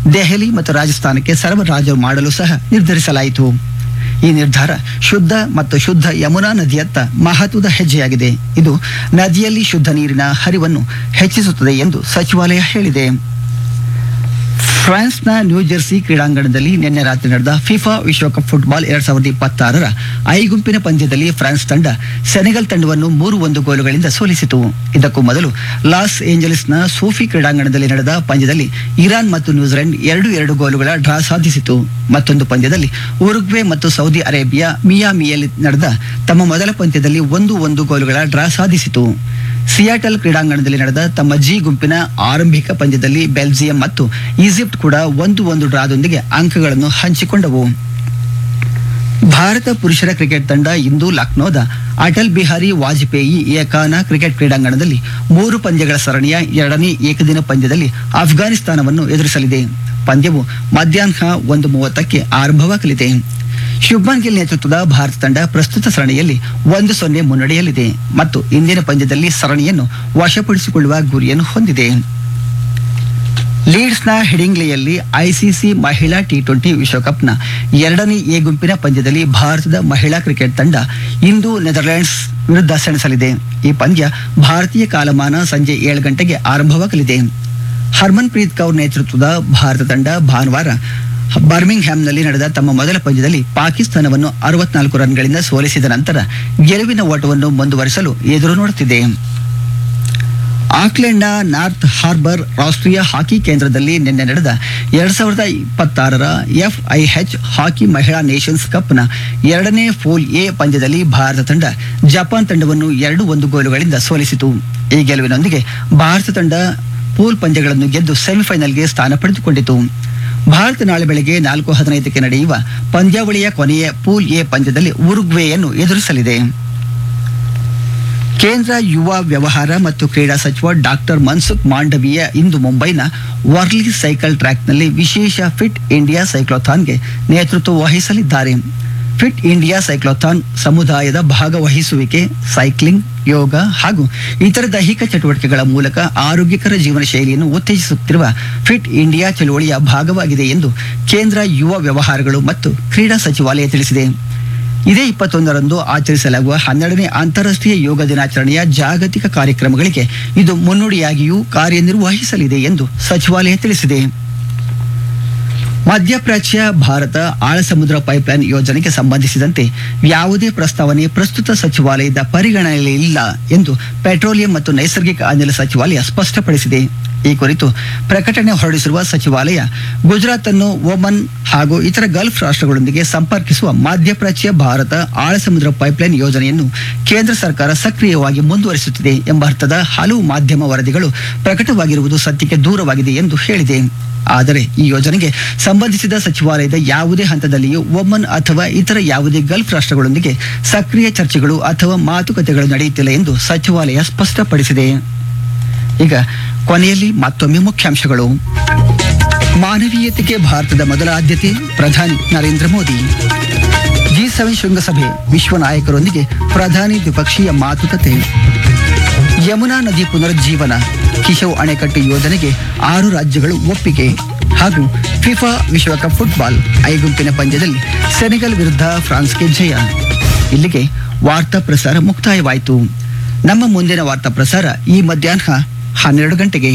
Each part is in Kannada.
ದೆಹಲಿ ಮತ್ತು ರಾಜಸ್ಥಾನಕ್ಕೆ ಸರಬರಾಜು ಮಾಡಲು ಸಹ ನಿರ್ಧರಿಸಲಾಯಿತು ಈ ನಿರ್ಧಾರ ಶುದ್ಧ ಮತ್ತು ಶುದ್ಧ ಯಮುನಾ ನದಿಯತ್ತ ಮಹತ್ವದ ಹೆಜ್ಜೆಯಾಗಿದೆ ಇದು ನದಿಯಲ್ಲಿ ಶುದ್ಧ ನೀರಿನ ಹರಿವನ್ನು ಹೆಚ್ಚಿಸುತ್ತದೆ ಎಂದು ಸಚಿವಾಲಯ ಹೇಳಿದೆ ಫ್ರಾನ್ಸ್ನ ನ್ಯೂ ಜೆರ್ಸಿ ಕ್ರೀಡಾಂಗಣದಲ್ಲಿ ನಿನ್ನೆ ರಾತ್ರಿ ನಡೆದ ಫಿಫಾ ವಿಶ್ವಕಪ್ ಫುಟ್ಬಾಲ್ ಎರಡ್ ಸಾವಿರದ ಇಪ್ಪತ್ತಾರರ ಐ ಗುಂಪಿನ ಪಂದ್ಯದಲ್ಲಿ ಫ್ರಾನ್ಸ್ ತಂಡ ಸೆನೆಗಲ್ ತಂಡವನ್ನು ಮೂರು ಒಂದು ಗೋಲುಗಳಿಂದ ಸೋಲಿಸಿತು ಇದಕ್ಕೂ ಮೊದಲು ಲಾಸ್ ಏಂಜಲೀಸ್ನ ಸೋಫಿ ಕ್ರೀಡಾಂಗಣದಲ್ಲಿ ನಡೆದ ಪಂದ್ಯದಲ್ಲಿ ಇರಾನ್ ಮತ್ತು ನ್ಯೂಜಿಲೆಂಡ್ ಎರಡು ಎರಡು ಗೋಲುಗಳ ಡ್ರಾ ಸಾಧಿಸಿತು ಮತ್ತೊಂದು ಪಂದ್ಯದಲ್ಲಿ ಉರುಗ್ವೆ ಮತ್ತು ಸೌದಿ ಅರೇಬಿಯಾ ಮಿಯಾಮಿಯಲ್ಲಿ ನಡೆದ ತಮ್ಮ ಮೊದಲ ಪಂದ್ಯದಲ್ಲಿ ಒಂದು ಒಂದು ಗೋಲುಗಳ ಡ್ರಾ ಸಾಧಿಸಿತು ಸಿಯಾಟಲ್ ಕ್ರೀಡಾಂಗಣದಲ್ಲಿ ನಡೆದ ತಮ್ಮ ಜಿ ಗುಂಪಿನ ಆರಂಭಿಕ ಪಂದ್ಯದಲ್ಲಿ ಬೆಲ್ಜಿಯಂ ಮತ್ತು ಈಜಿಪ್ಟ್ ಕೂಡ ಒಂದು ಒಂದು ಡ್ರಾದೊಂದಿಗೆ ಅಂಕಗಳನ್ನು ಹಂಚಿಕೊಂಡವು ಭಾರತ ಪುರುಷರ ಕ್ರಿಕೆಟ್ ತಂಡ ಇಂದು ಲಕ್ನೋದ ಅಟಲ್ ಬಿಹಾರಿ ವಾಜಪೇಯಿ ಏಕಾನ ಕ್ರಿಕೆಟ್ ಕ್ರೀಡಾಂಗಣದಲ್ಲಿ ಮೂರು ಪಂದ್ಯಗಳ ಸರಣಿಯ ಎರಡನೇ ಏಕದಿನ ಪಂದ್ಯದಲ್ಲಿ ಅಫ್ಘಾನಿಸ್ತಾನವನ್ನು ಎದುರಿಸಲಿದೆ ಪಂದ್ಯವು ಮಧ್ಯಾಹ್ನ ಒಂದು ಮೂವತ್ತಕ್ಕೆ ಆರಂಭವಾಗಲಿದೆ ಶುಭ್ಮನ್ ಗಿಲ್ ನೇತೃತ್ವದ ಭಾರತ ತಂಡ ಪ್ರಸ್ತುತ ಸರಣಿಯಲ್ಲಿ ಒಂದು ಸೊನ್ನೆ ಮುನ್ನಡೆಯಲ್ಲಿದೆ ಮತ್ತು ಇಂದಿನ ಪಂದ್ಯದಲ್ಲಿ ಸರಣಿಯನ್ನು ವಶಪಡಿಸಿಕೊಳ್ಳುವ ಗುರಿಯನ್ನು ಹೊಂದಿದೆ ಲೀಡ್ಸ್ನ ಹಿಡಿಂಗ್ಲೆಯಲ್ಲಿ ಐಸಿಸಿ ಮಹಿಳಾ ಟಿ ಟ್ವೆಂಟಿ ವಿಶ್ವಕಪ್ನ ಎರಡನೇ ಎ ಗುಂಪಿನ ಪಂದ್ಯದಲ್ಲಿ ಭಾರತದ ಮಹಿಳಾ ಕ್ರಿಕೆಟ್ ತಂಡ ಇಂದು ನೆದರ್ಲೆಂಡ್ಸ್ ವಿರುದ್ಧ ಸೆಣಸಲಿದೆ ಈ ಪಂದ್ಯ ಭಾರತೀಯ ಕಾಲಮಾನ ಸಂಜೆ ಏಳು ಗಂಟೆಗೆ ಆರಂಭವಾಗಲಿದೆ ಹರ್ಮನ್ ಪ್ರೀತ್ ಕೌರ್ ನೇತೃತ್ವದ ಭಾರತ ತಂಡ ಭಾನುವಾರ ಬರ್ಮಿಂಗ್ ಹ್ಯಾಮ್ನಲ್ಲಿ ನಡೆದ ತಮ್ಮ ಮೊದಲ ಪಂದ್ಯದಲ್ಲಿ ಪಾಕಿಸ್ತಾನವನ್ನು ಅರವತ್ನಾಲ್ಕು ರನ್ಗಳಿಂದ ಸೋಲಿಸಿದ ನಂತರ ಗೆಲುವಿನ ಓಟವನ್ನು ಮುಂದುವರಿಸಲು ಎದುರು ನೋಡುತ್ತಿದೆ ಆಕ್ಲೆಂಡ್ನ ನಾರ್ತ್ ಹಾರ್ಬರ್ ರಾಷ್ಟ್ರೀಯ ಹಾಕಿ ಕೇಂದ್ರದಲ್ಲಿ ನಿನ್ನೆ ನಡೆದ ಎರಡ್ ಸಾವಿರದ ಇಪ್ಪತ್ತಾರರ ಎಫ್ಐಎಚ್ ಹಾಕಿ ಮಹಿಳಾ ನೇಷನ್ಸ್ ಕಪ್ನ ಎರಡನೇ ಫೂಲ್ ಎ ಪಂದ್ಯದಲ್ಲಿ ಭಾರತ ತಂಡ ಜಪಾನ್ ತಂಡವನ್ನು ಎರಡು ಒಂದು ಗೋಲುಗಳಿಂದ ಸೋಲಿಸಿತು ಈ ಗೆಲುವಿನೊಂದಿಗೆ ಭಾರತ ತಂಡ ಪೂಲ್ ಪಂದ್ಯಗಳನ್ನು ಗೆದ್ದು ಸೆಮಿಫೈನಲ್ಗೆ ಸ್ಥಾನ ಪಡೆದುಕೊಂಡಿತು ಭಾರತ ನಾಳೆ ಬೆಳಗ್ಗೆ ನಾಲ್ಕು ಹದಿನೈದಕ್ಕೆ ನಡೆಯುವ ಪಂದ್ಯಾವಳಿಯ ಕೊನೆಯ ಪೂಲ್ ಎ ಪಂದ್ಯದಲ್ಲಿ ಉರುಗ್ವೆಯನ್ನು ಎದುರಿಸಲಿದೆ ಕೇಂದ್ರ ಯುವ ವ್ಯವಹಾರ ಮತ್ತು ಕ್ರೀಡಾ ಸಚಿವ ಡಾಕ್ಟರ್ ಮನ್ಸುಖ್ ಮಾಂಡವೀಯ ಇಂದು ಮುಂಬೈನ ವರ್ಲಿ ಸೈಕಲ್ ಟ್ರ್ಯಾಕ್ನಲ್ಲಿ ವಿಶೇಷ ಫಿಟ್ ಇಂಡಿಯಾ ಸೈಕ್ಲೋಥಾನ್ಗೆ ನೇತೃತ್ವ ವಹಿಸಲಿದ್ದಾರೆ ಫಿಟ್ ಇಂಡಿಯಾ ಸೈಕ್ಲೋಥಾನ್ ಸಮುದಾಯದ ಭಾಗವಹಿಸುವಿಕೆ ಸೈಕ್ಲಿಂಗ್ ಯೋಗ ಹಾಗೂ ಇತರ ದೈಹಿಕ ಚಟುವಟಿಕೆಗಳ ಮೂಲಕ ಆರೋಗ್ಯಕರ ಜೀವನ ಶೈಲಿಯನ್ನು ಉತ್ತೇಜಿಸುತ್ತಿರುವ ಫಿಟ್ ಇಂಡಿಯಾ ಚಳುವಳಿಯ ಭಾಗವಾಗಿದೆ ಎಂದು ಕೇಂದ್ರ ಯುವ ವ್ಯವಹಾರಗಳು ಮತ್ತು ಕ್ರೀಡಾ ಸಚಿವಾಲಯ ತಿಳಿಸಿದೆ ಇದೇ ಇಪ್ಪತ್ತೊಂದರಂದು ಆಚರಿಸಲಾಗುವ ಹನ್ನೆರಡನೇ ಅಂತಾರಾಷ್ಟ್ರೀಯ ಯೋಗ ದಿನಾಚರಣೆಯ ಜಾಗತಿಕ ಕಾರ್ಯಕ್ರಮಗಳಿಗೆ ಇದು ಮುನ್ನುಡಿಯಾಗಿಯೂ ಕಾರ್ಯನಿರ್ವಹಿಸಲಿದೆ ಎಂದು ಸಚಿವಾಲಯ ತಿಳಿಸಿದೆ ಮಧ್ಯಪ್ರಾಚ್ಯ ಭಾರತ ಆಳ ಸಮುದ್ರ ಪೈಪ್ಲೈನ್ ಯೋಜನೆಗೆ ಸಂಬಂಧಿಸಿದಂತೆ ಯಾವುದೇ ಪ್ರಸ್ತಾವನೆ ಪ್ರಸ್ತುತ ಸಚಿವಾಲಯದ ಪರಿಗಣನೆಯಲ್ಲಿ ಇಲ್ಲ ಎಂದು ಪೆಟ್ರೋಲಿಯಂ ಮತ್ತು ನೈಸರ್ಗಿಕ ಅನಿಲ ಸಚಿವಾಲಯ ಸ್ಪಷ್ಟಪಡಿಸಿದೆ ಈ ಕುರಿತು ಪ್ರಕಟಣೆ ಹೊರಡಿಸಿರುವ ಸಚಿವಾಲಯ ಗುಜರಾತ್ ಅನ್ನು ಒಮನ್ ಹಾಗೂ ಇತರ ಗಲ್ಫ್ ರಾಷ್ಟ್ರಗಳೊಂದಿಗೆ ಸಂಪರ್ಕಿಸುವ ಮಧ್ಯಪ್ರಾಚ್ಯ ಭಾರತ ಆಳ ಸಮುದ್ರ ಪೈಪ್ಲೈನ್ ಯೋಜನೆಯನ್ನು ಕೇಂದ್ರ ಸರ್ಕಾರ ಸಕ್ರಿಯವಾಗಿ ಮುಂದುವರಿಸುತ್ತಿದೆ ಎಂಬ ಅರ್ಥದ ಹಲವು ಮಾಧ್ಯಮ ವರದಿಗಳು ಪ್ರಕಟವಾಗಿರುವುದು ಸತ್ಯಕ್ಕೆ ದೂರವಾಗಿದೆ ಎಂದು ಹೇಳಿದೆ ಆದರೆ ಈ ಯೋಜನೆಗೆ ಸಂಬಂಧಿಸಿದ ಸಚಿವಾಲಯದ ಯಾವುದೇ ಹಂತದಲ್ಲಿಯೂ ಒಮನ್ ಅಥವಾ ಇತರ ಯಾವುದೇ ಗಲ್ಫ್ ರಾಷ್ಟ್ರಗಳೊಂದಿಗೆ ಸಕ್ರಿಯ ಚರ್ಚೆಗಳು ಅಥವಾ ಮಾತುಕತೆಗಳು ನಡೆಯುತ್ತಿಲ್ಲ ಎಂದು ಸಚಿವಾಲಯ ಸ್ಪಷ್ಟಪಡಿಸಿದೆ ಈಗ ಕೊನೆಯಲ್ಲಿ ಮತ್ತೊಮ್ಮೆ ಮುಖ್ಯಾಂಶಗಳು ಮಾನವೀಯತೆಗೆ ಭಾರತದ ಮೊದಲ ಆದ್ಯತೆ ಪ್ರಧಾನಿ ನರೇಂದ್ರ ಮೋದಿ ಜಿ ಸೆವೆನ್ ಶೃಂಗಸಭೆ ವಿಶ್ವ ನಾಯಕರೊಂದಿಗೆ ಪ್ರಧಾನಿ ದ್ವಿಪಕ್ಷೀಯ ಮಾತುಕತೆ ಯಮುನಾ ನದಿ ಪುನರುಜ್ಜೀವನ ಕಿಶವ್ ಅಣೆಕಟ್ಟು ಯೋಜನೆಗೆ ಆರು ರಾಜ್ಯಗಳು ಒಪ್ಪಿಗೆ ಹಾಗೂ ಫಿಫಾ ವಿಶ್ವಕಪ್ ಫುಟ್ಬಾಲ್ ಐ ಗುಂಪಿನ ಪಂದ್ಯದಲ್ಲಿ ಸೆನೆಗಲ್ ವಿರುದ್ಧ ಫ್ರಾನ್ಸ್ಗೆ ಜಯ ಇಲ್ಲಿಗೆ ವಾರ್ತಾ ಪ್ರಸಾರ ಮುಕ್ತಾಯವಾಯಿತು ನಮ್ಮ ಮುಂದಿನ ವಾರ್ತಾ ಪ್ರಸಾರ ಈ ಮಧ್ಯಾಹ್ನ ಹನ್ನೆರಡು ಗಂಟೆಗೆ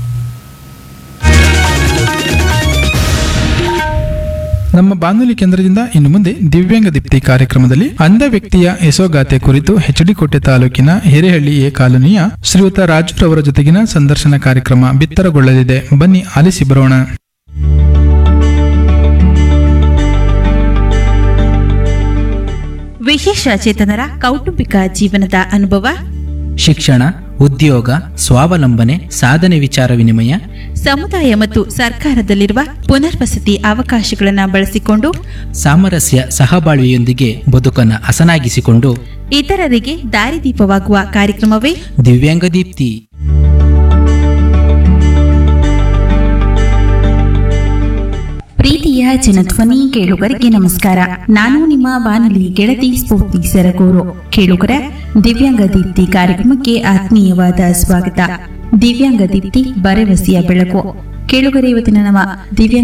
ನಮ್ಮ ಬಾನುಲಿ ಕೇಂದ್ರದಿಂದ ಇನ್ನು ಮುಂದೆ ದಿವ್ಯಾಂಗ ದೀಪ್ತಿ ಕಾರ್ಯಕ್ರಮದಲ್ಲಿ ಅಂಧ ವ್ಯಕ್ತಿಯ ಯಶೋಗಾಥೆ ಕುರಿತು ಹೆಚ್ಡಿಕೋಟೆ ತಾಲೂಕಿನ ಹಿರೇಹಳ್ಳಿ ಎ ಕಾಲೋನಿಯ ಶ್ರೀಯುತ ರಾಜುರವರ ಜೊತೆಗಿನ ಸಂದರ್ಶನ ಕಾರ್ಯಕ್ರಮ ಬಿತ್ತರಗೊಳ್ಳಲಿದೆ ಬನ್ನಿ ಆಲಿಸಿ ಬರೋಣ ವಿಶೇಷ ಚೇತನರ ಕೌಟುಂಬಿಕ ಜೀವನದ ಅನುಭವ ಶಿಕ್ಷಣ ಉದ್ಯೋಗ ಸ್ವಾವಲಂಬನೆ ಸಾಧನೆ ವಿಚಾರ ವಿನಿಮಯ ಸಮುದಾಯ ಮತ್ತು ಸರ್ಕಾರದಲ್ಲಿರುವ ಪುನರ್ವಸತಿ ಅವಕಾಶಗಳನ್ನು ಬಳಸಿಕೊಂಡು ಸಾಮರಸ್ಯ ಸಹಬಾಳ್ವೆಯೊಂದಿಗೆ ಬದುಕನ್ನು ಹಸನಾಗಿಸಿಕೊಂಡು ಇತರರಿಗೆ ದಾರಿದೀಪವಾಗುವ ಕಾರ್ಯಕ್ರಮವೇ ದಿವ್ಯಾಂಗ ದೀಪ್ತಿ ಪ್ರೀತಿಯ ಜನಧ್ವನಿ ಕೇಳುಗರಿಗೆ ನಮಸ್ಕಾರ ನಾನು ನಿಮ್ಮ ಬಾನುಲಿ ಗೆಳತಿ ಸ್ಫೂರ್ತಿ ಸರಗೂರು ಕೇಳುಗರ ದಿವ್ಯಾಂಗ ದೀಪ್ತಿ ಕಾರ್ಯಕ್ರಮಕ್ಕೆ ಆತ್ಮೀಯವಾದ ಸ್ವಾಗತ ದಿವ್ಯಾಂಗ ದೀಪ್ತಿ ಭರವಸೆಯ ಬೆಳಕು ಕೇಳುಗರ ಇವತ್ತಿನ ನಮ್ಮ ದಿವ್ಯಾಂಗ